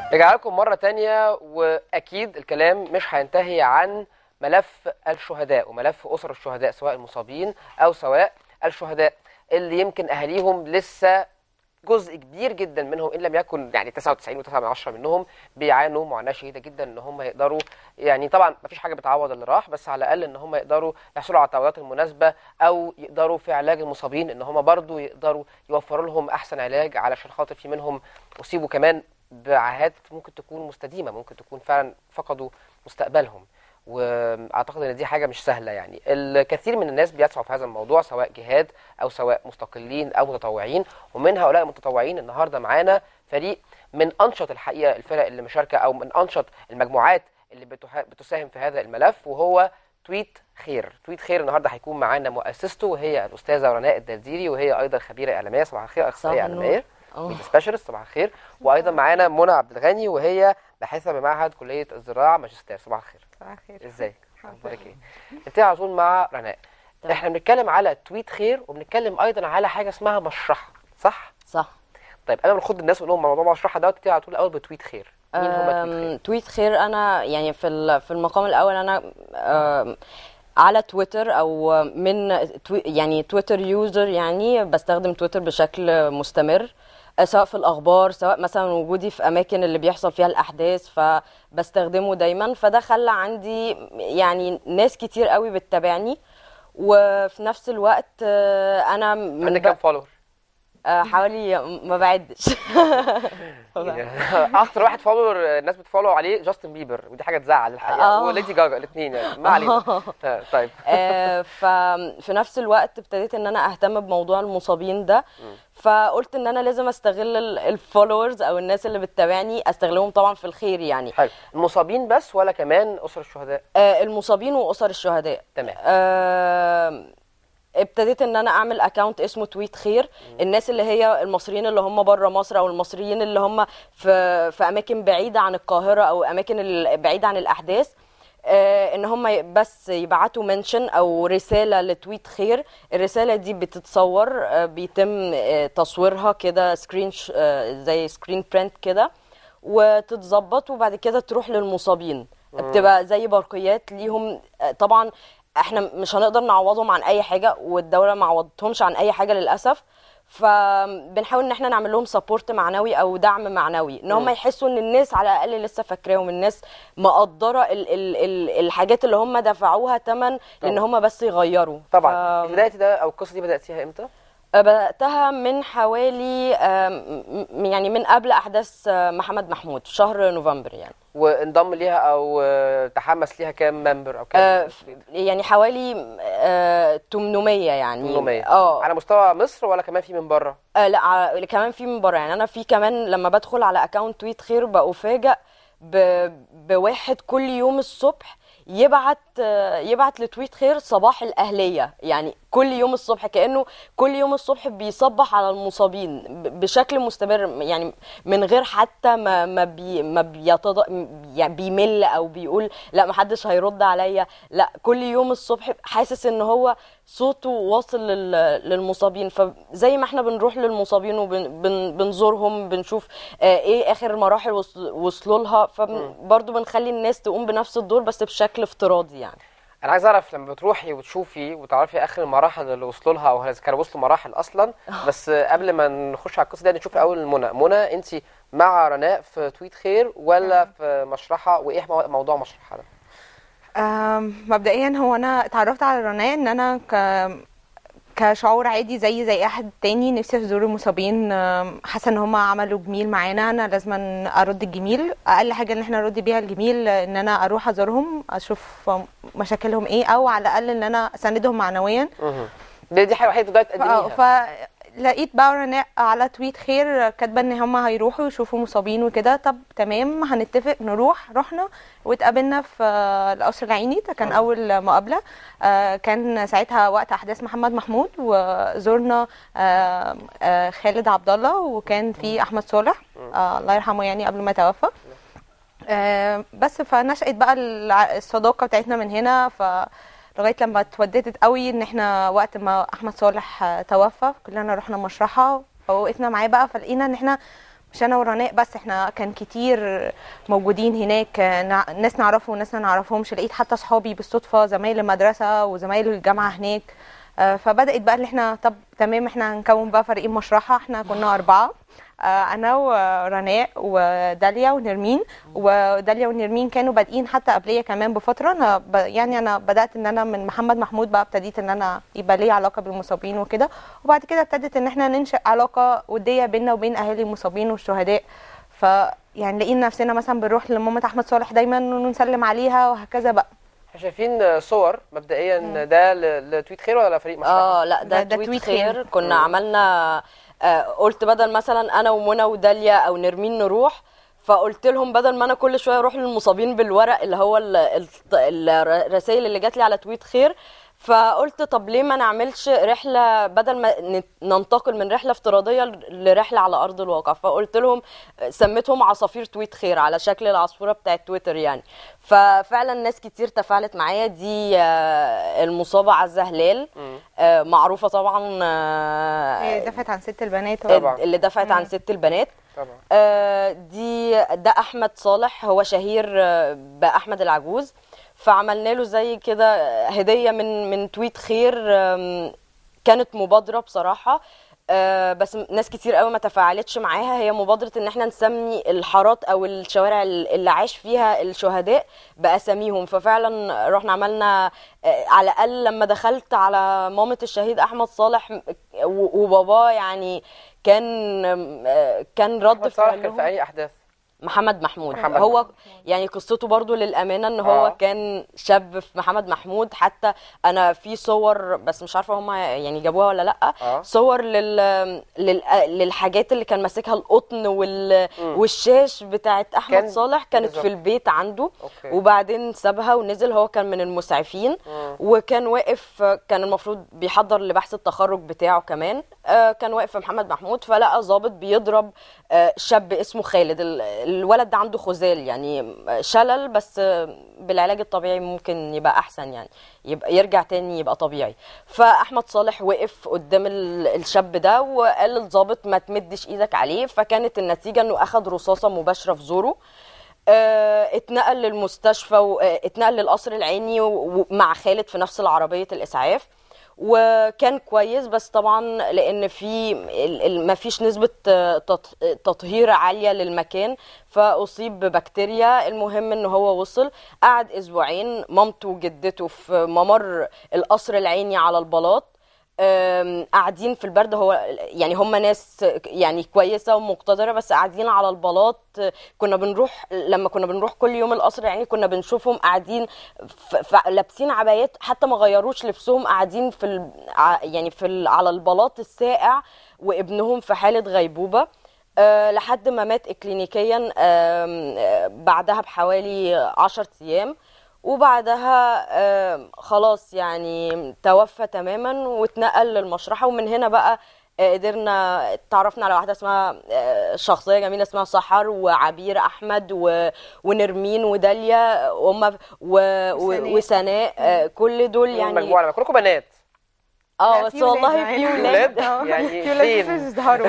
رجع لكم مرة تانية وأكيد الكلام مش هينتهي عن ملف الشهداء وملف أسر الشهداء سواء المصابين أو سواء الشهداء اللي يمكن أهاليهم لسه جزء كبير جدا منهم ان لم يكن يعني 99.9 منهم بيعانوا معاناه شديده جدا ان هم يقدروا يعني طبعا ما فيش حاجه بتعوض اللي راح بس على الاقل ان هم يقدروا يحصلوا على التعويضات المناسبه او يقدروا في علاج المصابين ان هم برضو يقدروا يوفروا لهم احسن علاج علشان خاطر في منهم اصيبوا كمان بعاهات ممكن تكون مستديمه ممكن تكون فعلا فقدوا مستقبلهم واعتقد ان دي حاجه مش سهله يعني الكثير من الناس بيسعوا في هذا الموضوع سواء جهاد او سواء مستقلين او متطوعين ومن هؤلاء المتطوعين النهارده معانا فريق من انشط الحقيقه الفرق اللي مشاركه او من انشط المجموعات اللي بتها- بتساهم في هذا الملف وهو تويت خير تويت خير النهارده هيكون معانا مؤسسته وهي الاستاذه رناء الدرديري وهي ايضا خبيره اعلاميه صباح الخير اخصائيه صباح النور. اعلاميه اه ميديا سبيشالست صباح الخير وايضا معانا منى عبد الغني وهي باحثه بمعهد كليه الزراعه ماجستير صباح الخير صباح الخير ازيك الحمد اخبارك ايه انت على طول مع رناء تمام. احنا بنتكلم على تويت خير وبنتكلم ايضا على حاجه اسمها مشرحه صح صح طيب انا بنخد الناس ونقول لهم موضوع مشرحه دوت انت على طول الاول بتويت خير مين هم تويت خير أم، تويت خير انا يعني في ال- في المقام الاول انا أم، على تويتر او من توي يعني تويتر يوزر يعني بستخدم تويتر بشكل مستمر أه، سواء في الاخبار سواء مثلا وجودي في اماكن اللي بيحصل فيها الاحداث فبستخدمه دايما فده خلى عندي يعني ناس كتير قوي بتتابعني وفي نفس الوقت أه، انا من عندك ب- كام فولور أه، حوالي ما بعدش اكتر واحد فولور الناس بتفولو عليه جاستن بيبر ودي حاجه تزعل الحقيقه آه. وليدي جاجا الاثنين يعني ما علينا آه، طيب آه، ففي نفس الوقت ابتديت ان انا اهتم بموضوع المصابين ده فقلت ان انا لازم استغل الفولورز او الناس اللي بتتابعني استغلهم طبعا في الخير يعني حلو المصابين بس ولا كمان اسر الشهداء آه، المصابين واسر الشهداء تمام آه، ابتديت ان انا اعمل اكونت اسمه تويت خير الناس اللي هي المصريين اللي هم بره مصر او المصريين اللي هم في في اماكن بعيده عن القاهره او اماكن ال- بعيده عن الاحداث آه، ان هم ي- بس يبعتوا منشن او رساله لتويت خير الرساله دي بتتصور آه، بيتم آه، تصويرها كده سكرين ش- آه، زي سكرين برنت كده وتتظبط وبعد كده تروح للمصابين بتبقى زي برقيات ليهم آه، طبعا احنا مش هنقدر نعوضهم عن اي حاجه والدوله ما عوضتهمش عن اي حاجه للاسف فبنحاول ان احنا نعمل لهم سبورت معنوي او دعم معنوي ان هم مم. يحسوا ان الناس على الاقل لسه فاكراهم الناس مقدره ال ال ال الحاجات اللي هم دفعوها ثمن لان هم بس يغيروا طبعا ف- بدايتي ده او القصه دي بداتيها امتى بدأتها من حوالي آم، م- يعني من قبل أحداث آه، محمد محمود في شهر نوفمبر يعني وانضم ليها او آه، تحمس ليها كام ممبر او كام آه، يعني حوالي آه، 800 يعني 800 اه على مستوى مصر ولا كمان في من بره آه، لا ع- كمان في من بره يعني انا في كمان لما بدخل على اكونت تويت خير بأفاجئ ب... بواحد كل يوم الصبح يبعت آه، يبعت لتويت خير صباح الأهلية يعني كل يوم الصبح كأنه كل يوم الصبح بيصبح على المصابين ب- بشكل مستمر يعني من غير حتى ما ما بي ما بيتض... يعني بيمل او بيقول لا محدش هيرد عليا لا كل يوم الصبح حاسس ان هو صوته واصل لل... للمصابين فزي ما احنا بنروح للمصابين وبنزورهم بنشوف آه، ايه اخر مراحل وصل- وصلوا لها فبرضه بنخلي الناس تقوم بنفس الدور بس بشكل افتراضي يعني انا عايز اعرف لما بتروحي وتشوفي وتعرفي اخر المراحل اللي وصلوا لها او إذا كانوا وصلوا مراحل اصلا بس قبل ما نخش على القصه دي نشوف الاول منى منى انت مع رناء في تويت خير ولا في مشرحه وايه مو- موضوع مشرحه ده أم، مبدئيا هو انا اتعرفت على رناء ان انا ك كشعور عادي زي زي اي حد تاني نفسي ازور المصابين أم، حاسه ان هم عملوا جميل معانا انا لازم ارد الجميل اقل حاجه ان احنا نرد بيها الجميل ان انا اروح ازورهم اشوف مشاكلهم ايه او على الاقل ان انا اساندهم معنويا مهم. دي دي حاجه وحيده تقدري اه تقدميها فلقيت بقى رناء على تويت خير كاتبه ان هم هيروحوا يشوفوا مصابين وكده طب تمام هنتفق نروح رحنا واتقابلنا في آه، القصر العيني ده كان اول مقابله آه، كان ساعتها وقت احداث محمد محمود وزورنا آه، آه، خالد عبد الله وكان في احمد صالح آه، الله يرحمه يعني قبل ما توفى آه، بس فنشأت بقى الع- الصداقة بتاعتنا من هنا ف لغاية لما اتوددت قوي ان احنا وقت ما احمد صالح آه، توفى كلنا رحنا مشرحة فوقفنا معاه بقى فلقينا ان احنا مش انا ورناء بس احنا كان كتير موجودين هناك نع- ناس نعرفهم وناس ما نعرفهمش لقيت حتى اصحابي بالصدفه زمايل المدرسه وزمايل الجامعه هناك آه، فبدات بقى ان احنا طب تمام احنا هنكون بقى فريق مشرحه احنا كنا اربعه آه، انا ورناء وداليا ونرمين وداليا ونرمين كانوا بادئين حتى قبليه كمان بفتره انا ب... يعني انا بدات ان انا من محمد محمود بقى ابتديت ان انا يبقى لي علاقه بالمصابين وكده وبعد كده ابتدت ان احنا ننشئ علاقه وديه بيننا وبين اهالي المصابين والشهداء ف يعني لقينا نفسنا مثلا بنروح لمامة احمد صالح دايما ونسلم عليها وهكذا بقى احنا شايفين صور مبدئيا ده ل- لتويت خير ولا فريق مشروع اه لا ده, ده- ده ده تويت تويت خير خير. كنا عملنا آه قلت بدل مثلا انا ومنى وداليا او نرمين نروح فقلت لهم بدل ما انا كل شويه اروح للمصابين بالورق اللي هو الرسائل اللي جات لي على تويت خير فقلت طب ليه ما نعملش رحله بدل ما ن- ننتقل من رحله افتراضيه لرحله على ارض الواقع فقلت لهم سميتهم عصافير تويت خير على شكل العصفوره بتاعت تويتر يعني ففعلا ناس كتير تفاعلت معايا دي آه، المصابه عزه هلال مم. آه، معروفه طبعا آه، هي دفعت عن ست البنات طبعا. اللي دفعت عن ست البنات طبعا آه، دي ده احمد صالح هو شهير آه، باحمد العجوز فعملنا له زي كده هديه من من تويت خير آم، كانت مبادره بصراحه آه، بس ناس كتير قوي ما تفاعلتش معاها هي مبادره ان احنا نسمي الحارات او الشوارع اللي عاش فيها الشهداء باساميهم ففعلا رحنا عملنا آه، على الاقل لما دخلت على مامه الشهيد احمد صالح م- و- وباباه يعني كان آه، كان رد احمد صالح فعلهم كان في اي احداث محمد محمود محمد هو محمود. يعني قصته برضو للامانه ان هو آه. كان شاب في محمد محمود حتى انا في صور بس مش عارفه هم يعني جابوها ولا لا آه. صور لل... لل... للحاجات اللي كان ماسكها القطن وال... مم. والشاش بتاعت احمد كان- صالح كانت بالظبط. في البيت عنده اوكي وبعدين سابها ونزل هو كان من المسعفين مم. وكان واقف كان المفروض بيحضر لبحث التخرج بتاعه كمان آه، كان واقف في محمد محمود فلقى ضابط بيضرب آه، شاب اسمه خالد ال- الولد ده عنده خزال يعني شلل بس آه، بالعلاج الطبيعي ممكن يبقى احسن يعني يبقى يرجع تاني يبقى طبيعي فاحمد صالح وقف قدام ال- الشاب ده وقال للضابط ما تمدش ايدك عليه فكانت النتيجه انه اخذ رصاصه مباشره في زوره آه، اتنقل للمستشفى واتنقل للقصر العيني و- ومع خالد في نفس العربية الإسعاف وكان كويس بس طبعا لان في ما فيش نسبه آه، تط- تطهير عاليه للمكان فاصيب ببكتيريا المهم ان هو وصل قعد اسبوعين مامته وجدته في ممر القصر العيني على البلاط آم، قاعدين في البرد هو يعني هم ناس يعني كويسه ومقتدره بس قاعدين على البلاط كنا بنروح لما كنا بنروح كل يوم القصر يعني كنا بنشوفهم قاعدين ف- ف- لابسين عبايات حتى ما غيروش لبسهم قاعدين في ال... ع- يعني في ال... على البلاط الساقع وابنهم في حاله غيبوبه أه لحد ما مات اكلينيكيا آم، آه، بعدها بحوالي عشر ايام وبعدها آم، خلاص يعني توفى تماما واتنقل للمشرحة ومن هنا بقى آه، قدرنا اتعرفنا على واحدة اسمها آه، شخصية جميلة اسمها سحر وعبير أحمد و... ونرمين وداليا وهم و... و... وسناء. وسناء آه، كل دول يعني يعني مجموعه لما كلكم بنات اه لا، بس في ولاد والله معانا. في ولاد ولاد يعني في ولاد فين مش يظهروا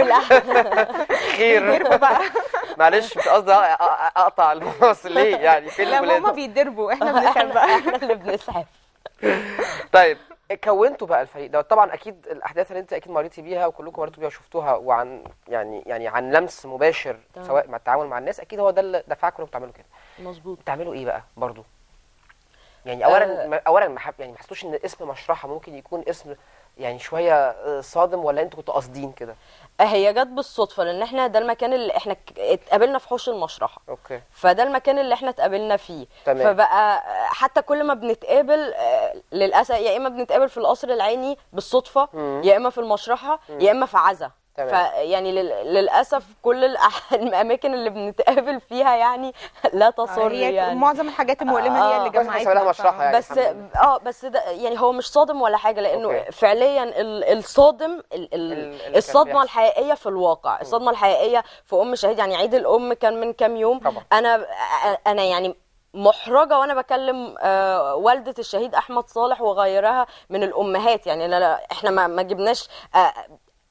خير معلش مش قصدي أ- أ- اقطع الفاصل ليه يعني فين لا الولاد هما بيتضربوا احنا بنسحب بقى احنا اللي بنسحب طيب كونتوا بقى الفريق ده طبعا اكيد الاحداث اللي انت اكيد مريتي بيها وكلكم مريتوا بيها وشفتوها وعن يعني يعني عن لمس مباشر تمام. سواء مع التعامل مع الناس اكيد هو ده اللي دفعكم انكم تعملوا كده مظبوط بتعملوا ايه بقى برضو يعني اولا ما اولا ما حب- يعني ما حسيتوش ان اسم مشرحه ممكن يكون اسم يعني شويه آه، صادم ولا انتوا كنتوا قاصدين كده هي جت بالصدفه لان احنا ده المكان اللي احنا ك- اتقابلنا في حوش المشرحه اوكي فده المكان اللي احنا اتقابلنا فيه تمام. فبقى حتى كل ما بنتقابل آه، للاسف يا اما بنتقابل في القصر العيني بالصدفه مم. يا اما في المشرحه يا اما في عزا تمام. فيعني لل- للاسف كل الأح- الاماكن اللي بنتقابل فيها يعني لا تصر هي يعني معظم الحاجات المؤلمه هي آه. اللي كويس إنك جمعتنا سميناها مشرحة يعني. بس الحمد لله. اه بس ده يعني هو مش صادم ولا حاجه لانه أوكي. فعليا ال- الصادم ال- ال- اللي ال- كان الصدمه بيحصل. الحقيقيه في الواقع الصدمه الحقيقيه في ام شهيد يعني عيد الام كان من كام يوم طبعا. انا انا يعني محرجه وانا بكلم آه، والده الشهيد احمد صالح وغيرها من الامهات يعني لا لا احنا ما ما جبناش آه،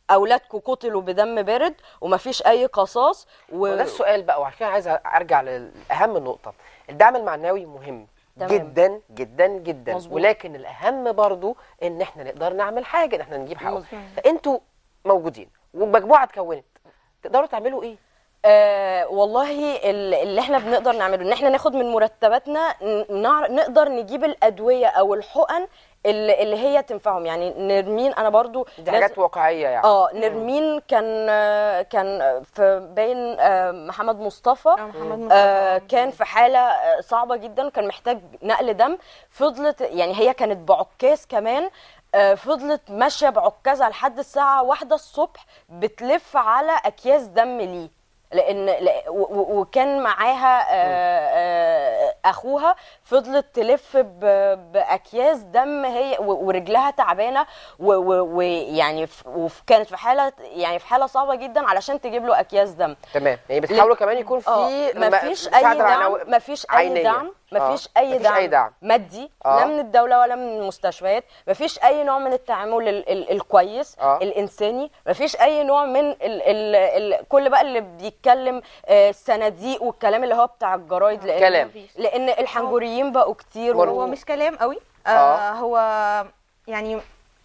اولادكم قتلوا بدم بارد ومفيش اي قصاص و... وده السؤال بقى وعشان كده عايز ارجع لاهم النقطه الدعم المعنوي مهم تمام. جدا جدا جدا مظبوط. ولكن الاهم برضو ان احنا نقدر نعمل حاجه ان احنا نجيب حقه مظبوط. فانتوا موجودين ومجموعه اتكونت تقدروا تعملوا ايه آه والله ال- اللي احنا بنقدر نعمله ان احنا ناخد من مرتباتنا ن- نعر- نقدر نجيب الادويه او الحقن اللي, اللي هي تنفعهم يعني نرمين انا برضو دي لاز- حاجات واقعيه يعني اه نرمين كان آه، كان في باين آه، محمد مصطفى آه، محمد مصطفى. آه كان في حاله آه، صعبه جدا كان محتاج نقل دم فضلت يعني هي كانت بعكاز كمان آه، فضلت ماشيه بعكازها لحد الساعه واحدة الصبح بتلف على اكياس دم ليه لان لا- و- و- وكان معاها آه، آه، اخوها فضلت تلف ب- باكياس دم هي و- ورجلها تعبانه ويعني وكانت في حاله يعني في حاله صعبه جدا علشان تجيب له اكياس دم تمام يعني بتحاولوا كمان يكون في اه م- مفيش اي مساعدة دعم معنوية مفيش اي عينية. دعم مفيش آه، اي مفيش دعم اي دعم مادي آه. لا من الدوله ولا من المستشفيات مفيش اي نوع من التعامل ال ال الكويس آه. الانساني مفيش اي نوع من ال ال ال كل بقى اللي بيتكلم آه، صناديق والكلام اللي هو بتاع الجرايد لان كلام. لان الحنجريين بقوا كتير مر- هو مش كلام قوي آه. آه هو يعني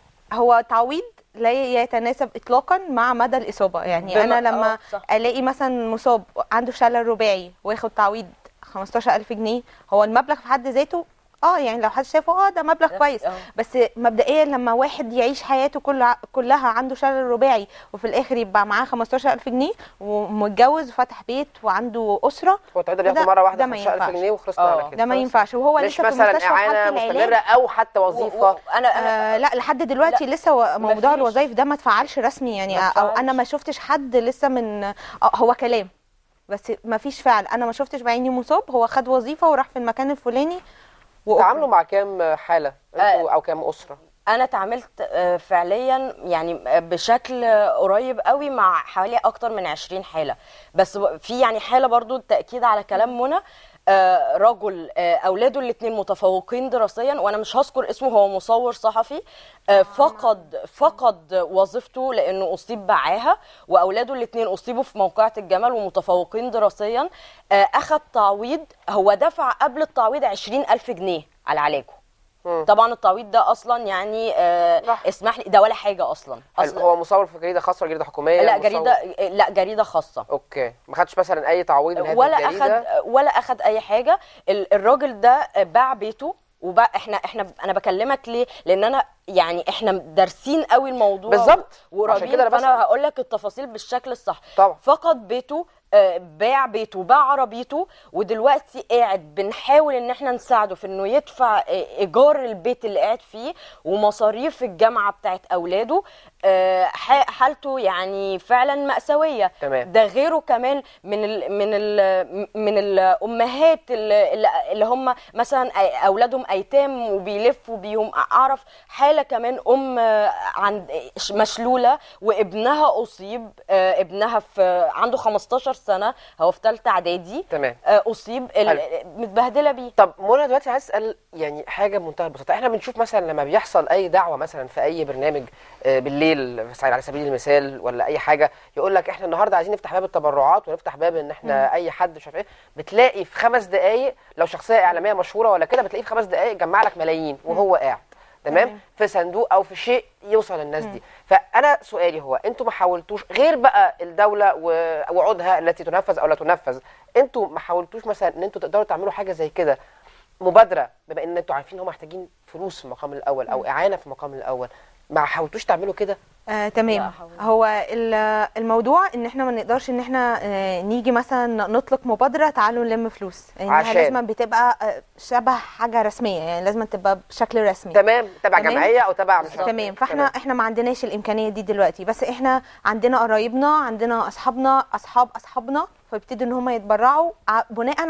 هو تعويض لا يتناسب اطلاقا مع مدى الاصابه يعني بما- انا لما آه، صح. الاقي مثلا مصاب عنده شلل رباعي وياخد تعويض 15000 جنيه هو المبلغ في حد ذاته اه يعني لو حد شافه اه ده مبلغ آه. كويس آه. بس مبدئيا لما واحد يعيش حياته كلها كلها عنده شلل رباعي وفي الاخر يبقى معاه 15000 جنيه ومتجوز وفتح بيت وعنده اسره هو التعويض بياخده ده- مره واحده ده ما 15000 ينفعش. جنيه وخلصنا آه. على كده ده ما خلاص. ينفعش وهو مش لسه في مثلا مستشفى في حالة اعانه العلاج مستمره او حتى وظيفه انا انا آه لا لحد دلوقتي لسه و- موضوع مفيش. الوظائف ده ما اتفعلش رسمي يعني ما او اتفعلش. انا ما شفتش حد لسه من آه هو كلام بس ما فيش فعل انا ما شفتش بعيني مصاب هو خد وظيفه وراح في المكان الفلاني وأخرج. تعاملوا مع كام حاله انتوا او كام اسره انا اتعاملت آه، فعليا يعني آه، بشكل آه، قريب قوي مع حوالي اكتر من 20 حاله بس ب- في يعني حاله برضو التاكيد على كلام منى آه، رجل آه، اولاده الاثنين متفوقين دراسيا وانا مش هذكر اسمه هو مصور صحفي آه، فقد فقد وظيفته لانه اصيب بعاهه واولاده الاثنين اصيبوا في موقعة الجمل ومتفوقين دراسيا آه، اخذ تعويض هو دفع قبل التعويض 20000 جنيه على علاجه مم. طبعا التعويض ده اصلا يعني آه راح. اسمح لي ده ولا حاجه اصلا هل أصلا هو مصور في جريده خاصه ولا جريده حكوميه لا مصور- جريده لا جريده خاصه اوكي ما خدش مثلا اي تعويض من هذه ولا الجريده اخد ولا اخد اي حاجه ال- الراجل ده باع بيته وبقى احنا احنا انا بكلمك ليه لان انا يعني احنا دارسين قوي الموضوع بالظبط. عشان وقريبين كده أنا بسأل. فانا هقول لك التفاصيل بالشكل الصح طبعا فقد بيته آه، باع بيته باع عربيته ودلوقتي قاعد بنحاول ان احنا نساعده في انه يدفع آه، ايجار البيت اللي قاعد فيه ومصاريف الجامعه بتاعت اولاده آه، ح- حالته يعني فعلا مأساويه تمام. ده غيره كمان من ال من ال من الامهات اللي, اللي- اللي هم مثلا أي- اولادهم ايتام وبيلفوا بيهم اعرف حاله كمان ام آه، عند مشلوله وابنها اصيب آه، ابنها في عنده 15 سنه هو في ثالثه اعدادي تمام آه، اصيب ال- حلو. متبهدله بيه طب منى دلوقتي عايز اسال يعني حاجه بمنتهى البساطه احنا بنشوف مثلا لما بيحصل اي دعوه مثلا في اي برنامج آه، بالليل على سبيل المثال ولا اي حاجه يقول لك احنا النهارده عايزين نفتح باب التبرعات ونفتح باب ان احنا اي حد مش عارف ايه بتلاقي في خمس دقائق لو شخصيه اعلاميه مشهوره ولا كده بتلاقيه في خمس دقائق جمع لك ملايين وهو قاعد تمام تمام. في صندوق او في شيء يوصل للناس دي فانا سؤالي هو انتوا ما حاولتوش غير بقى الدوله ووعودها التي تنفذ او لا تنفذ انتوا ما حاولتوش مثلا ان انتوا تقدروا تعملوا حاجه زي كده مبادره بما ان انتوا عارفين ان هم محتاجين فلوس في المقام الاول او اعانه في المقام الاول ما حاولتوش تعملوا كده آه لا تمام حول. هو ال- الموضوع ان احنا ما نقدرش ان احنا آه نيجي مثلا نطلق مبادره تعالوا نلم فلوس انها عشان. لازم بتبقى آه شبه حاجه رسميه يعني لازم تبقى بشكل رسمي تمام تبع تمام. جمعيه او تبع مش عارف تمام إيه. فاحنا احنا ما عندناش الامكانيه دي دلوقتي بس احنا عندنا قرايبنا عندنا اصحابنا اصحاب اصحابنا فيبتدوا ان هم يتبرعوا ع- بناء على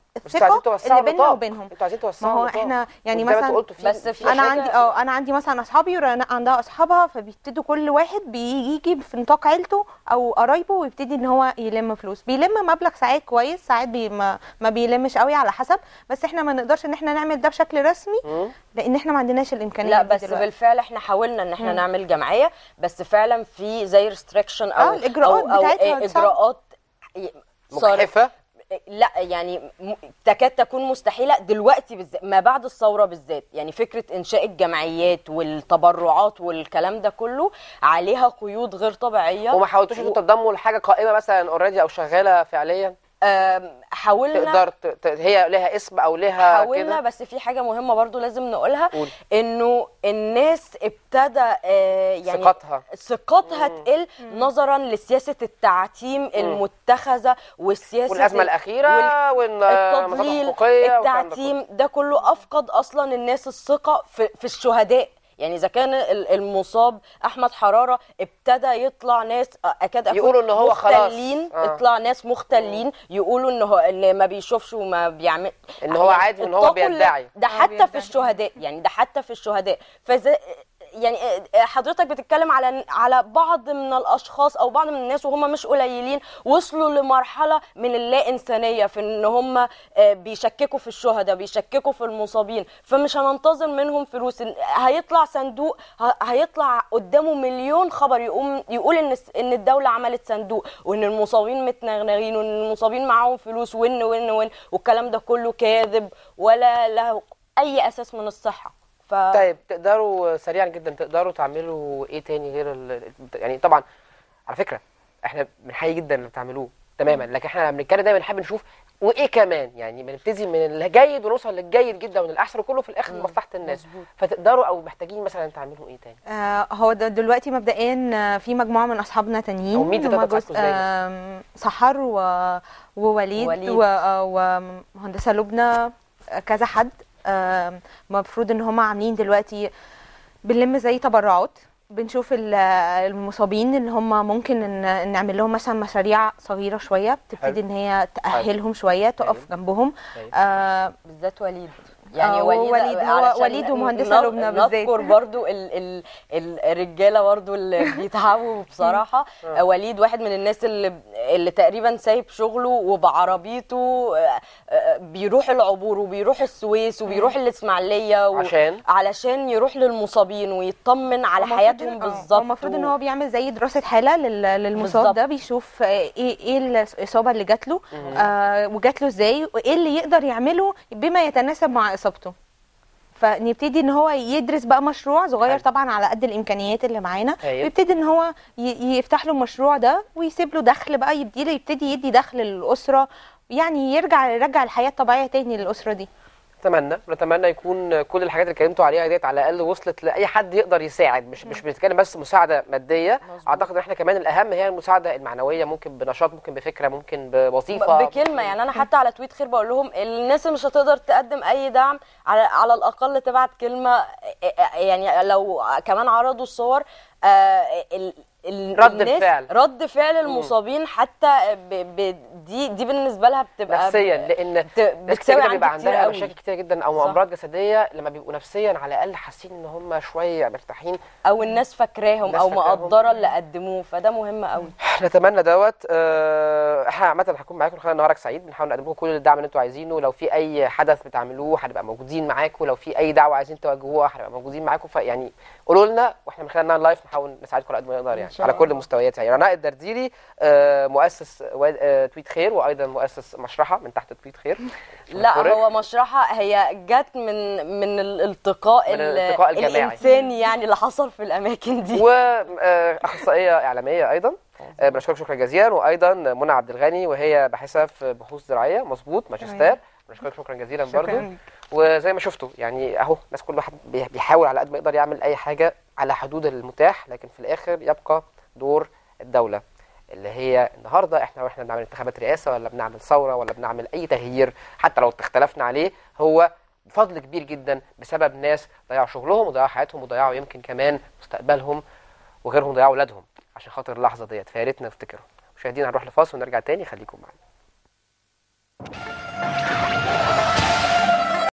بس انتوا عايزين الثقه توسعوا اللي بيننا النطاق. وبينهم انتوا عايزين ما توسعوا هو النطاق. احنا يعني وزي ما انتوا مثلا قلتوا في بس في انا حاجة- عندي اه انا عندي مثلا اصحابي ورناء عندها اصحابها فبيبتدوا كل واحد بيجي في نطاق عيلته او قرايبه ويبتدي ان هو يلم فلوس بيلم مبلغ ساعات كويس ساعات بي ما, ما بيلمش قوي على حسب بس احنا ما نقدرش ان احنا نعمل ده بشكل رسمي مم. لان احنا ما عندناش الامكانيه لا دي بس دلوقتي. بالفعل احنا حاولنا ان احنا مم. نعمل جمعيه بس فعلا في زي ريستريكشن او آه، الإجراءات او, أو بتاعتها إيه صعبة. اجراءات صار- مجحفه لا يعني م- تكاد تكون مستحيله دلوقتي بالذات ما بعد الثوره بالذات يعني فكره انشاء الجمعيات والتبرعات والكلام ده كله عليها قيود غير طبيعيه وما حاولتوش و- انتوا تنضموا لحاجه قائمه مثلا اوريدي او شغاله فعليا آم، حاولنا تقدر ت... ت... هي لها اسم او لها حاولنا كده بس في حاجه مهمه برضو لازم نقولها قول. انه الناس ابتدى آه، يعني ثقتها ثقتها مم. تقل نظرا لسياسه التعتيم المتخذه والسياسه والازمه ال- الاخيره والمصالح التضليل الحقوقيه والكلام ده كله. التعتيم ده كله افقد اصلا الناس الثقه في, في الشهداء يعني اذا كان ال- المصاب احمد حراره ابتدى يطلع ناس اكاد أكون يقولوا إن هو خلاص. مختلين آه. اطلع ناس مختلين يقولوا ان هو ان ما بيشوفش وما بيعمل إن هو عادي وإن هو اتقوا الله. بيدعي. ده هو حتى بيدعي. في الشهداء يعني ده حتى في الشهداء فزي يعني حضرتك بتتكلم على على بعض من الاشخاص او بعض من الناس وهم مش قليلين وصلوا لمرحله من اللا انسانيه في ان هم آه، بيشككوا في الشهداء بيشككوا في المصابين فمش هننتظر منهم فلوس إن- هيطلع صندوق ه- هيطلع قدامه مليون خبر يقوم يقول ان الس- ان الدوله عملت صندوق وان المصابين متنغنغين وان المصابين معاهم فلوس وان وان وان والكلام ده كله كاذب ولا له اي اساس من الصحه ف... طيب تقدروا سريعا جدا تقدروا تعملوا ايه تاني غير ال... يعني طبعا على فكره احنا بنحيي جدا اللي بتعملوه تماما لكن احنا لما بنتكلم دايما بنحب نشوف وايه كمان يعني بنبتدي من الجيد ونوصل للجيد جدا ومن الاحسن وكله في الاخر لمصلحه الناس مظبوط. فتقدروا او محتاجين مثلا تعملوا ايه تاني آه هو ده دلوقتي مبدئيا آه، في مجموعه من اصحابنا تانيين أو مين ده هما تقدر جزء تساعدكوا إزاي بس؟ آم، سحر و... ووليد, وليد. و... آه، ومهندسه لبنى آه، كذا حد آم، المفروض ان هم عاملين دلوقتي بنلم زي تبرعات بنشوف ال- المصابين اللي هم ممكن ان نعمل لهم مثلا مشاريع صغيره شويه بتبتدي حلو. ان هي تاهلهم شويه تقف جنبهم طيب. آه بالذات وليد يعني آه، وليد, وليد، هو علشان وليد ومهندسة نذ- لبنى بالذات. نذكر برضو ال ال ال الرجاله برضو اللي بيتعبوا بصراحه آه، وليد واحد من الناس اللي اللي تقريبا سايب شغله وبعربيته آه، آه، بيروح العبور وبيروح السويس وبيروح الاسماعيليه و- عشان علشان يروح للمصابين ويطمن على المفروض حياتهم إن- آه، بالظبط هو المفروض ان هو بيعمل زي دراسه حاله لل- للمصاب بالظبط. ده بيشوف آه، ايه ايه الاصابه اللي جات له آه وجات له ازاي وايه اللي يقدر يعمله بما يتناسب مع اصابته فنبتدي ان هو يدرس بقى مشروع صغير حلو. طبعا على قد الامكانيات اللي معانا أيوة. ويبتدي ان هو ي- يفتح له المشروع ده ويسيب له دخل بقى يبتدي يبتدي يدي دخل للاسره يعني يرجع يرجع الحياه الطبيعيه تاني للاسره دي نتمنى نتمنى يكون كل الحاجات اللي اتكلمتوا عليها ديت على الاقل وصلت لاي حد يقدر يساعد مش مش بنتكلم بس مساعده ماديه مظبوط. اعتقد ان احنا كمان الاهم هي المساعده المعنويه ممكن بنشاط ممكن بفكره ممكن بوظيفه ب- بكلمه يعني انا حتى على تويت خير بقول لهم الناس اللي مش هتقدر تقدم اي دعم على على الاقل تبعت كلمه يعني لو كمان عرضوا الصور آه، ال- ال- رد الناس- الفعل. رد فعل المصابين حتى ب ب دي دي بالنسبه لها بتبقى نفسيا لان بت- ناس كتير بتساوي جدا بيبقى عندي كتير عندها قوي مشاكل كتير جدا او صح. امراض جسديه لما بيبقوا نفسيا على الاقل حاسين ان هم شويه مرتاحين او الناس فاكراهم الناس او فاكراهم. مقدره اللي قدموه فده مهم قوي نتمنى دوت آه، احنا عامه هنكون معاكم خلال نهارك سعيد بنحاول نقدم لكم كل الدعم اللي انتوا عايزينه لو في اي حدث بتعملوه هنبقى موجودين معاكم لو في اي دعوه عايزين توجهوها هنبقى موجودين معاكم فيعني قولوا لنا واحنا من خلال ناين لايف نحاول نساعدكم على قد ما نقدر يعني شاء على كل الله. المستويات يعني رناء الدرديري آه، مؤسس واد- آه، تويت خير وايضا مؤسس مشرحه من تحت تويت خير لا بشكرك. هو مشرحه هي جت من من الالتقاء من ال- الالتقاء الجماعي. الانساني يعني اللي حصل في الاماكن دي واخصائيه اعلاميه ايضا آه، بنشكرك شكرا جزيلا وايضا منى عبد الغني وهي باحثه في بحوث زراعيه مظبوط ماجستير بنشكرك شكرا جزيلا برضو شكرا وزي ما شفتوا يعني اهو الناس كل واحد بي- بيحاول على قد ما يقدر يعمل اي حاجه على حدود المتاح لكن في الاخر يبقى دور الدوله اللي هي النهارده احنا واحنا بنعمل انتخابات رئاسه ولا بنعمل ثوره ولا بنعمل اي تغيير حتى لو اختلفنا عليه هو بفضل كبير جدا بسبب ناس ضيعوا شغلهم وضيعوا حياتهم وضيعوا يمكن كمان مستقبلهم وغيرهم ضيعوا اولادهم عشان خاطر اللحظه ديت فيا ريت نفتكرهم مشاهدينا هنروح لفاصل ونرجع تاني خليكم معانا